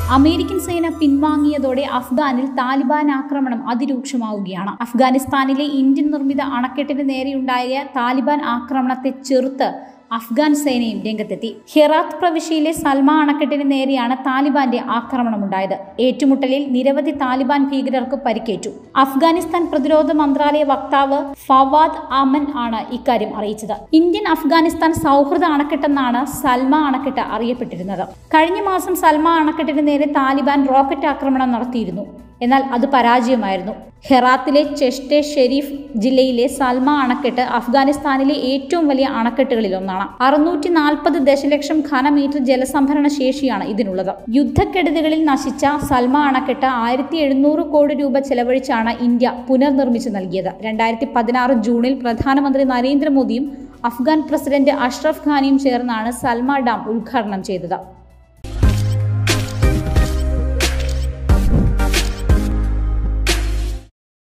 American സേന പിൻവാങ്ങിയതോടെ അഫ്ഗാനിൽ താലിബാൻ ആക്രമണം അതിരൂക്ഷമാവുകയാണ് അഫ്ഗാനിസ്ഥാനിലെ ഇന്ത്യൻ നിർമ്മിത അണക്കെട്ടിന് നേരെയുണ്ടായ താലിബാൻ ആക്രമണത്തെ ചെറുത്ത് അഫ്ഗാൻ സേനയും രംഗത്തെത്തി ഹെറാത്ത് പ്രവിശ്യയിലെ സൽമ അണക്കെട്ടിന് നേരെയാണ് താലിബാന്റെ ആക്രമണമുണ്ടായത് ഏറ്റുമുട്ടലിൽ നിരവധി താലിബാൻ ഭീകരർക്ക് പരിക്കേറ്റു അഫ്ഗാനിസ്ഥാൻ പ്രതിരോധ മന്ത്രാലയ വക്താവ് ഫവാദ് അമൻ ആണ് ഇക്കാര്യം അറിയിച്ചത് ഇന്ത്യൻ അഫ്ഗാനിസ്ഥാൻ സൗഹൃദ അണക്കെട്ടെന്നാണ് സൽമ അണക്കെട്ട് അറിയപ്പെട്ടിരുന്നത് കഴിഞ്ഞ മാസം സൽമ അണക്കെട്ടിന് നേരെ താലിബാൻ റോക്കറ്റ് ആക്രമണം നടത്തിയിരുന്നു എന്നാൽ അത് പരാജയമായിരുന്നു ഹെറാത്തിലെ ചെഷ്ടെ ഷെരീഫ് ജില്ലയിലെ സൽമ അണക്കെട്ട് അഫ്ഗാനിസ്ഥാനിലെ ഏറ്റവും വലിയ അണക്കെട്ടുകളിലൊന്നാണ് അറുന്നൂറ്റി നാൽപ്പത് ദശലക്ഷം ഘനമീറ്റർ ജലസംഭരണ ശേഷിയാണ് ഇതിനുള്ളത് യുദ്ധക്കെടുതികളിൽ നശിച്ച സൽമ അണക്കെട്ട് ആയിരത്തി എഴുന്നൂറ് കോടി രൂപ ചെലവഴിച്ചാണ് ഇന്ത്യ പുനർനിർമ്മിച്ചു നൽകിയത് രണ്ടായിരത്തി പതിനാറ് ജൂണിൽ പ്രധാനമന്ത്രി നരേന്ദ്രമോദിയും അഫ്ഗാൻ പ്രസിഡന്റ് അഷ്റഫ് ഖാനിയും ചേർന്നാണ് സൽമ ഡാം ഉദ്ഘാടനം ചെയ്തത്